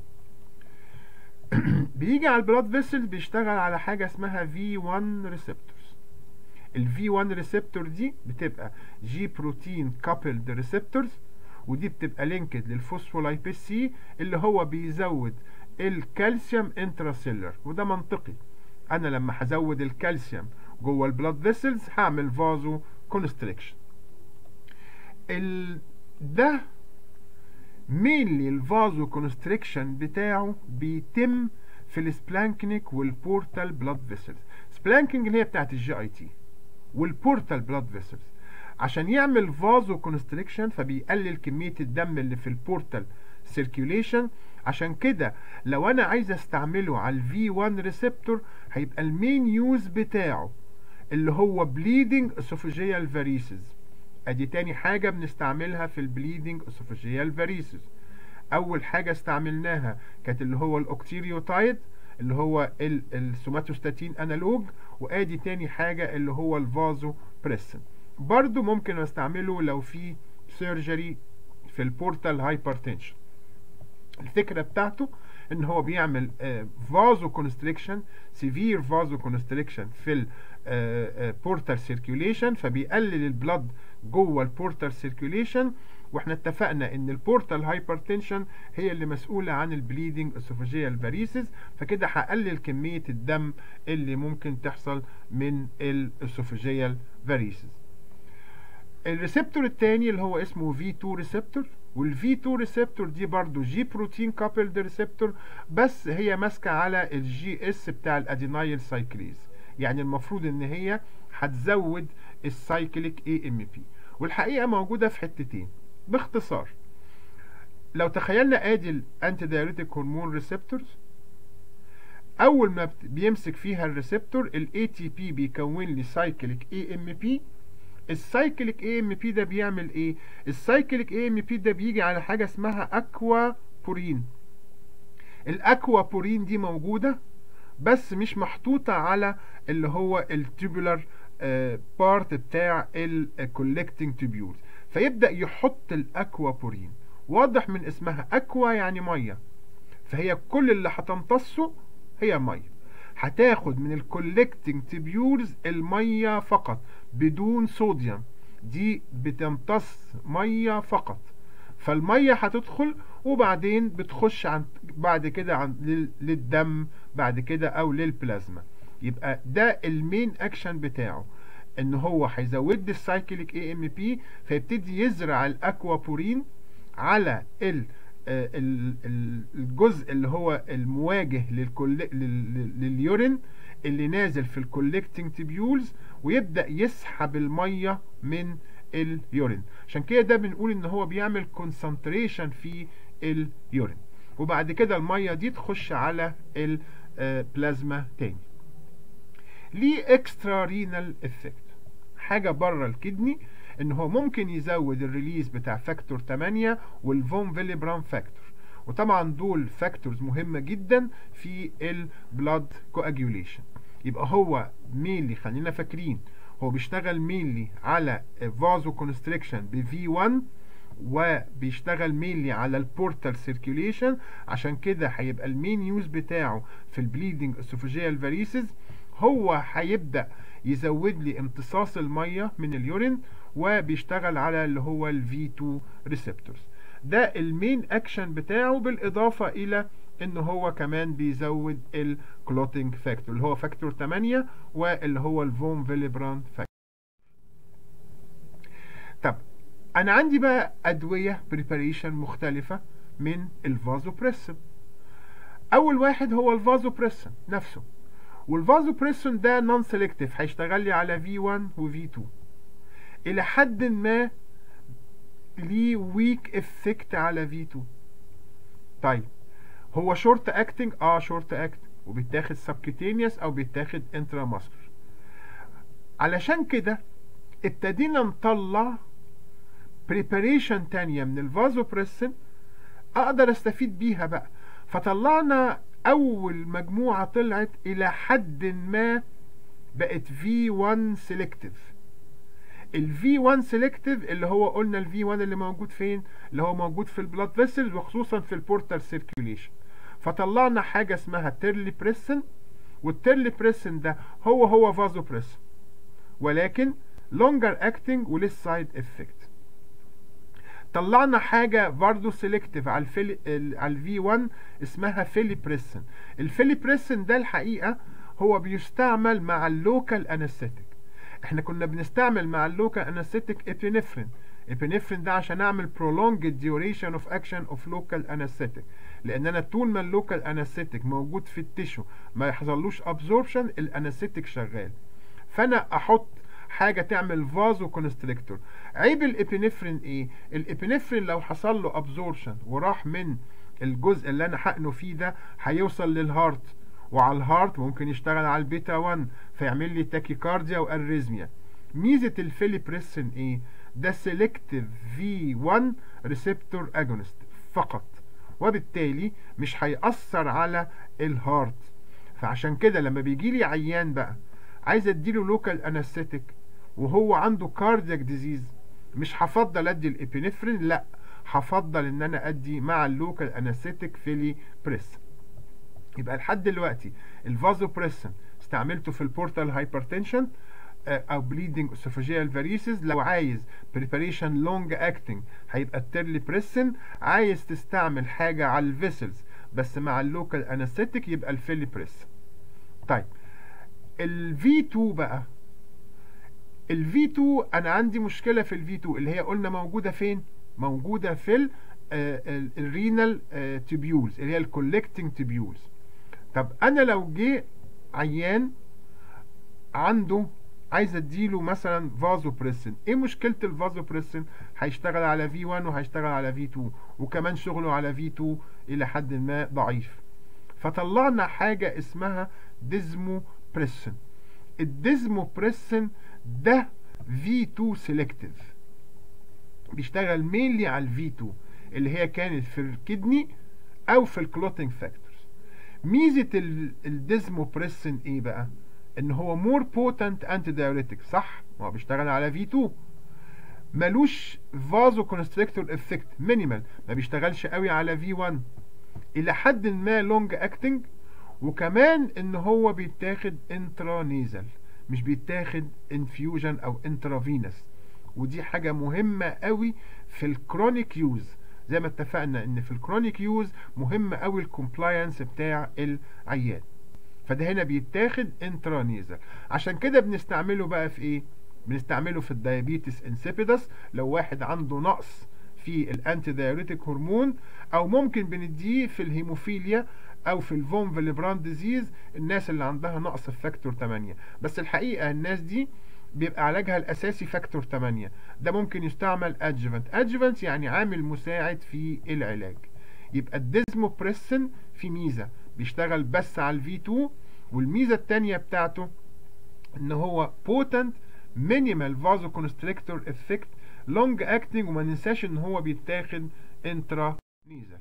بيجي على البلاد فيسل بيشتغل على حاجه اسمها في 1 ريسبتورز الفي 1 ريسبتور دي بتبقى جي بروتين كابلد ريسبتورز ودي بتبقى لينكد للفوسفولايبيز سي اللي هو بيزود الكالسيوم انتراسيلر وده منطقي انا لما هزود الكالسيوم جوه البلاد فيسلز هعمل فازو كونستريكشن ال ده مينلي الفازو كونستريكشن بتاعه بيتم في السبلانكنيك والبورتال بلاد فيسلز سبلانكينج اللي هي بتاعت الجي اي تي والبورتال بلاد فيسلز عشان يعمل فازو كونستريكشن فبيقلل كمية الدم اللي في البورتال سيركيوليشن عشان كده لو انا عايز استعمله على الفي 1 ريسبتور هيبقى المين يوز بتاعه اللي هو بليدنج اسوفيجيال فاريسز ادي تاني حاجة بنستعملها في البليدنج اسوفيجيال فاريسز اول حاجة استعملناها كانت اللي هو الاوكتيريوتايد اللي هو السوماتوستاتين انالوج وادي تاني حاجة اللي هو الفازو بريسن برضو ممكن استعمله لو في سيرجري في البورتال هايبرتنشن الفكرة بتاعته ان هو بيعمل فازو كونستريكشن سيفير فازو كونستريكشن في البورتال سيركيوليشن فبيقلل البلد جوه البورتال سيركيوليشن واحنا اتفقنا ان البورتال هايبرتنشن هي اللي مسؤولة عن البليدنج اسوفاجيال فاريسز فكده هقلل كمية الدم اللي ممكن تحصل من الاسوفاجيال فاريسز الريسبتور التاني اللي هو اسمه V2 ريسبتور والفي 2 ريسبتور دي برضو جي بروتين كابلد ريسبتور بس هي ماسكه على الجي اس بتاع الادينايل سايكليز يعني المفروض ان هي هتزود السايكليك اي ام بي والحقيقه موجوده في حتتين باختصار لو تخيلنا ادي الانتي دايوريتيك هرمون ريسبتورز اول ما بت- بيمسك فيها الريسبتور الاي تي بي بيكون لي سايكليك اي ام بي السايكليك اي ام بي ده بيعمل ايه السايكليك اي ام بي ده بيجي على حاجه اسمها اكوا بورين الاكوا بورين دي موجوده بس مش محطوطه على اللي هو التوبولار بارت بتاع الكولكتنج تubulars فيبدا يحط الاكوا بورين واضح من اسمها اكوا يعني ميه فهي كل اللي هتمتصه هي ميه هتاخد من الكولكتنج تبيورز الميه فقط بدون صوديوم دي بتمتص ميه فقط فالميه هتدخل وبعدين بتخش عن بعد كده عن لل- للدم بعد كده او للبلازما يبقى ده المين اكشن بتاعه ان هو هيزود لي السايكليك اي ام بي فيبتدي يزرع الاكوابورين على ال آه، ال- ال- الجزء اللي هو المواجه للكل... لل- لل- لليورين اللي نازل في الكولكتنج تبيولز ويبدأ يسحب المية من اليورين عشان كده ده بنقول ان هو بيعمل كونسنتريشن في اليورين وبعد كده المية دي تخش على البلازما تاني ليه اكسترا رينال افكت حاجه بره الكدني ان هو ممكن يزود الريليز بتاع فاكتور 8 والفون فيليبرام فاكتور وطبعا دول فاكتورز مهمه جدا في البلاد كواجيوليشن يبقى هو مينلي خلينا فاكرين هو بيشتغل مينلي على فازو كونستريكشن بفي 1 وبيشتغل مينلي على البورتال سيركيوليشن عشان كده هيبقى المين يوز بتاعه في البليدنج اسوفاجيال فاريسز هو هيبدا يزود لي امتصاص الميه من اليورين وبيشتغل على اللي هو الفي 2 ريسبتورز ده المين اكشن بتاعه بالاضافه الى ان هو كمان بيزود الكلوتينج فاكتور اللي هو فاكتور 8 واللي هو الفون فيليبران فاكتور طب انا عندي بقى ادويه بريباريشن مختلفه من الفازوبريسن اول واحد هو الفازوبريسن نفسه والفازوبريسون ده نون سيلكتيف هيشتغل لي على V1 و V2 الى حد ما ليه ويك افكت على V2 طيب هو شورت اكتنج اه شورت اكتنج وبيتاخد سبكيتينيوس او بيتاخد انترا ماسكولار علشان كده ابتدينا نطلع بريباريشن تانية من الفازوبريسين اقدر استفيد بيها بقى فطلعنا اول مجموعة طلعت الى حد ما بقت V1 سيلكتيف ال V1 سيلكتيف اللي هو قلنا ال V1 اللي موجود فين اللي هو موجود في البلاد فيسلز وخصوصا في البورتال سيركيوليشن فطلعنا حاجة اسمها تيرلي بريسن والتيرلي بريسن ده هو هو فازو بريسن ولكن لونجر اكتنج وليس سايد افكت طلعنا حاجه برضه سيلكتيف على الفيلي على الفي 1 اسمها فيليبريسن الفيليبريسن ده الحقيقه هو بيستعمل مع اللوكال انستيك احنا كنا بنستعمل مع اللوكال انستيك ابينفرين ابينفرين ده عشان اعمل prolonged duration of action of local anesthetic لان انا طول ما اللوكال انستيك موجود في التيشو ما يحصلوش ابزوربشن الانستيك شغال فانا احط حاجه تعمل فازو كونستريكتور عيب الابينفرين ايه الابينفرين لو حصل له ابزوربشن وراح من الجزء اللي انا حقنه فيه ده هيوصل للهارت وعلى الهارت ممكن يشتغل على البيتا 1 فيعمل لي تاكيكارديا واريزميا ميزه الفيليبريسين ايه ده سيلكتيف في 1 ريسبتور اجونست فقط وبالتالي مش هيأثر على الهارت فعشان كده لما بيجي لي عيان بقى عايز اديله لوكال انستيك وهو عنده كاردياك ديزيز مش هفضل ادي الابينفرين لا هفضل ان انا ادي مع اللوكال انستيك فيلي بريس يبقى لحد دلوقتي الفازو بريسن استعملته في البورتال هايبرتنشن او بليدنج اسوفاجيال فاريسز لو عايز بريباريشن لونج اكتنج هيبقى التيرلي بريسن عايز تستعمل حاجه على الفيسلز بس مع اللوكال انستيك يبقى الفيلي بريس طيب ال V2 بقى ال V2 انا عندي مشكله في ال V2 اللي هي قلنا موجوده فين موجوده في الرينال تيبيولز اللي هي الكولكتنج تيبيولز طب انا لو جه عيان عنده عايز اديله مثلا فازوبريسين ايه مشكله الفازوبريسين هيشتغل على في 1 وهيشتغل على في 2 وكمان شغله على في 2 الى حد ما ضعيف فطلعنا حاجه اسمها ديزموبريسين الديزموبريسين ده في 2 سيلكتيف بيشتغل مينلي على الفي 2 اللي هي كانت في الكدني او في الكلوتنج فاكتورز ميزه الديزموبريسين ايه بقى ان هو مور بوتنت انتي دايوريتك صح هو بيشتغل على في 2 ملوش فازو كونستريكتور افكت مينيمال ما بيشتغلش قوي على في 1 الى حد ما لونج اكتنج وكمان ان هو بيتاخد انترانيزل مش بيتاخد انفيوجن او انترافينس ودي حاجه مهمه قوي في الكرونيك يوز زي ما اتفقنا ان في الكرونيك يوز مهم قوي الكومبلاينس بتاع العيان فده هنا بيتاخد انترانيزل عشان كده بنستعمله بقى في ايه بنستعمله في الدايابيتس انسيبيدس لو واحد عنده نقص في الانتي دايوريتيك هرمون او ممكن بنديه في الهيموفيليا او في الفون فيليبران ديزيز الناس اللي عندها نقص في فاكتور 8 بس الحقيقه الناس دي بيبقى علاجها الاساسي فاكتور 8 ده ممكن يستعمل ادجفنت ادجفنت يعني عامل مساعد في العلاج يبقى الديزموبريسين في ميزه بيشتغل بس على الفي 2 والميزه الثانيه بتاعته ان هو بوتنت مينيمال فازو كونستريكتور افكت لونج اكتنج وما ننساش ان هو بيتاخد انترا نيزل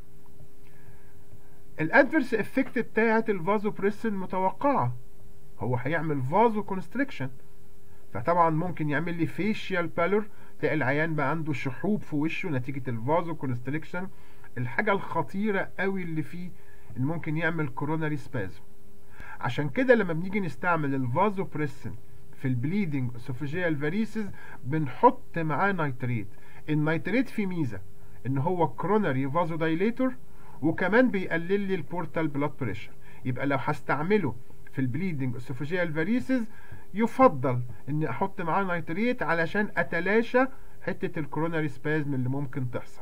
الادفيرس افكت بتاعت الفازوبريسين متوقعه هو هيعمل فازو كونستريكشن فطبعا ممكن يعمل لي فيشيال بالور تلاقي العيان بقى عنده شحوب في وشه نتيجه الفازو كونستريكشن الحاجه الخطيره قوي اللي فيه ان ممكن يعمل كوروناري سبازم عشان كده لما بنيجي نستعمل الفازوبريسين في البليدنج اسوفيجيال فاريسز بنحط معاه نيتريت النيتريت فيه ميزه ان هو كروناري فازو دايليتور وكمان بيقلل لي البورتال بلاد بريشر يبقى لو هستعمله في البليدنج اسوفيجيال فاريسز يفضل اني احط معاه نيتريت علشان اتلاشى حته الكوروناري سبازم اللي ممكن تحصل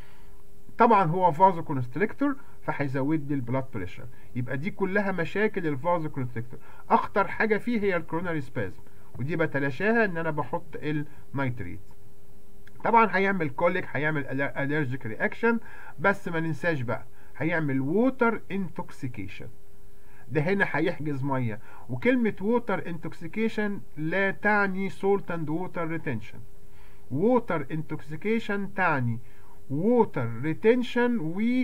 طبعا هو فازو كونستريكتور فهيزود لي البلاد بريشر يبقى دي كلها مشاكل الفازو كونستريكتور اخطر حاجه فيه هي الكوروناري سبازم ودي بتلاشاها ان انا بحط النيتريت طبعا هيعمل كوليك هيعمل الرجيك رياكشن بس ما ننساش بقى هيعمل ووتر انتوكسيكيشن ده هنا هيحجز ميه وكلمه ووتر انتوكسيكيشن لا تعني سولت اند ووتر ريتنشن ووتر انتوكسيكيشن تعني ووتر ريتنشن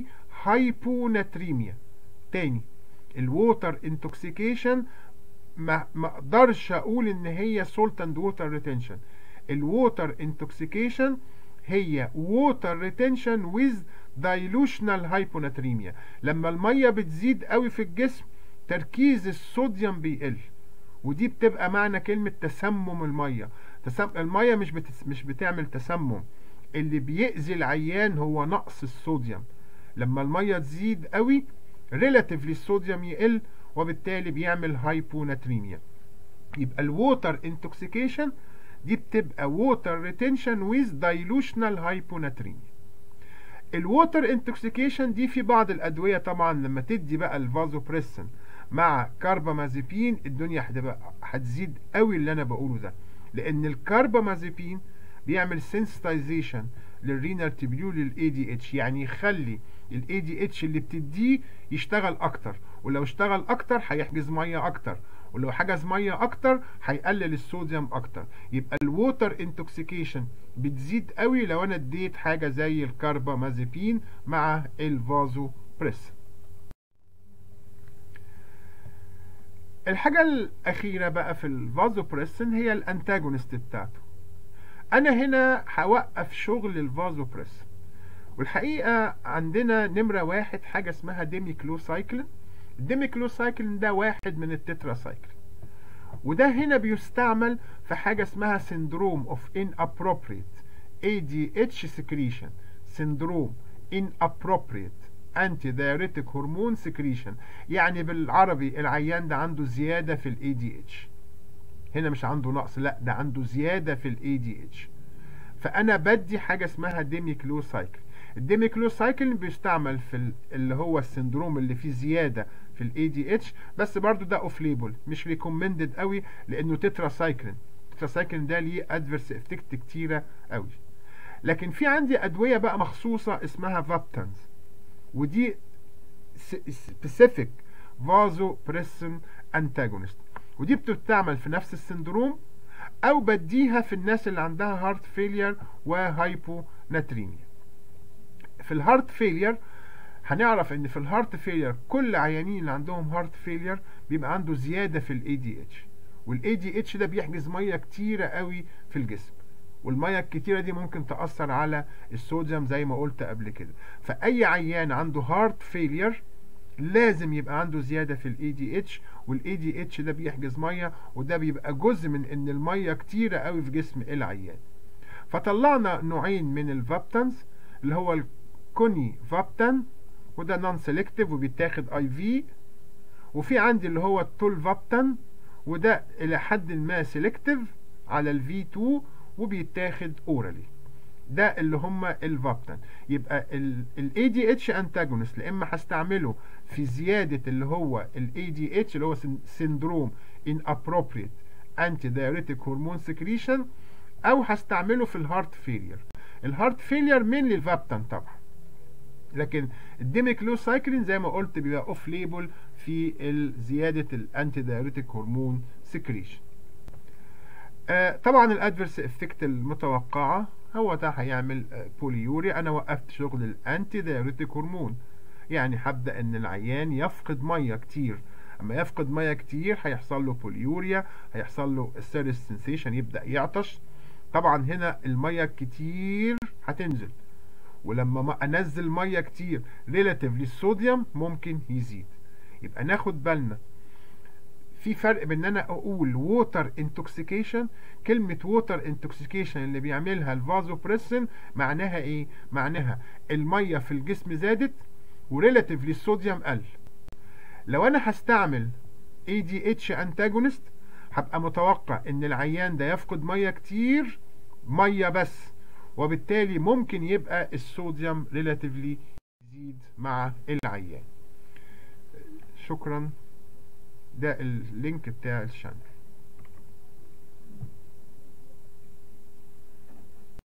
وهايبوناتريميا تاني الووتر انتوكسيكيشن ما ما اقدرش اقول ان هي سولت اند ووتر ريتنشن الووتر انتوكسيكيشن هي ووتر ريتنشن ويز دايلوشنال هايبوناتريميا لما الميه بتزيد قوي في الجسم تركيز الصوديوم بيقل ودي بتبقى معنى كلمة تسمم المية تسم... المية مش بت... مش بتعمل تسمم اللي بيأذي العيان هو نقص الصوديوم لما المية تزيد قوي ريلاتيفلي الصوديوم يقل وبالتالي بيعمل هايبوناتريميا يبقى الووتر انتوكسيكيشن دي بتبقى ووتر ريتنشن ويز دايلوشنال هايبوناتريميا الووتر انتوكسيكيشن دي في بعض الادويه طبعا لما تدي بقى الفازوبريسن مع كاربامازيبين الدنيا هتبقى هتزيد قوي اللي انا بقوله ده لان الكاربامازيبين بيعمل سنسيتايزيشن للرينال تبيول للاي دي اتش يعني يخلي الاي دي اتش اللي بتديه يشتغل اكتر ولو اشتغل اكتر هيحجز ميه اكتر ولو حجز ميه اكتر هيقلل الصوديوم اكتر يبقى الووتر انتوكسيكيشن بتزيد قوي لو انا اديت حاجه زي الكاربامازيبين مع الفازو بريس الحاجه الاخيره بقى في الفازو بريسن هي الانتاجونست بتاعته انا هنا هوقف شغل الفازو بريسن والحقيقه عندنا نمره واحد حاجه اسمها ديميكلوسايكلين الديميكلوسايكلين ده واحد من التتراسايكلين وده هنا بيستعمل في حاجة اسمها syndrome of inappropriate ADH secretion syndrome inappropriate antidiuretic hormone secretion يعني بالعربي العيان ده عنده زيادة في ال ADH هنا مش عنده نقص لا ده عنده زيادة في ال ADH فأنا بدي حاجة اسمها ديميكلوسايكلين الديميكلوسايكلين بيستعمل في اللي هو السندروم اللي فيه زيادة في الاي دي اتش بس برضو ده اوف ليبل مش ريكومندد قوي لانه تترا سايكلين تترا سايكلين ده ليه ادفيرس افكت كتيره قوي لكن في عندي ادويه بقى مخصوصه اسمها فابتنز ودي سبيسيفيك فازو بريسن انتاجونست ودي بتستعمل في نفس السندروم او بديها في الناس اللي عندها هارت فيلير وهايبوناتريميا في الهارت فيلير هنعرف ان في الهارت فيلير كل عيانين اللي عندهم هارت فيلير بيبقى عنده زياده في الاي دي اتش والاي دي اتش ده بيحجز ميه كتيره قوي في الجسم والميه الكتيره دي ممكن تاثر على الصوديوم زي ما قلت قبل كده فاي عيان عنده هارت فيلير لازم يبقى عنده زياده في الاي دي اتش والاي دي اتش ده بيحجز ميه وده بيبقى جزء من ان الميه كتيره قوي في جسم العيان فطلعنا نوعين من الفابتنز اللي هو الكوني فابتن وده نون سيلكتيف وبيتاخد اي في وفي عندي اللي هو التول فابتن وده الى حد ما سيلكتيف على الفي 2 وبيتاخد اورالي ده اللي هم الفابتن يبقى الاي دي اتش انتاجونست يا اما هستعمله في زياده اللي هو الاي دي اتش اللي هو سندروم ان ابروبريت انتي دايوريتيك هرمون سكريشن او هستعمله في الهارت فيلير الهارت فيلير مين للفابتن طبعا لكن الديميكلوسايكلين زي ما قلت بيبقى اوف ليبل في زياده الانتي دايوريتيك هرمون سكريشن آه طبعا الادفيرس افكت المتوقعه هو ده هيعمل آه بوليوريا انا وقفت شغل الانتي دايوريتيك هرمون يعني هبدا ان العيان يفقد ميه كتير اما يفقد ميه كتير هيحصل له بوليوريا هيحصل له السيرس سنسيشن يبدا يعطش طبعا هنا الميه كتير هتنزل ولما ما انزل ميه كتير ريلاتيف للصوديوم ممكن يزيد يبقى ناخد بالنا في فرق بين ان انا اقول ووتر انتوكسيكيشن كلمه ووتر انتوكسيكيشن اللي بيعملها الفازوبريسين معناها ايه معناها الميه في الجسم زادت وريلاتيف للصوديوم قل لو انا هستعمل اي دي اتش انتاجونست هبقى متوقع ان العيان ده يفقد ميه كتير ميه بس وبالتالي ممكن يبقى الصوديوم ريلاتيفلي يزيد مع العيان شكرا ده اللينك بتاع الشانل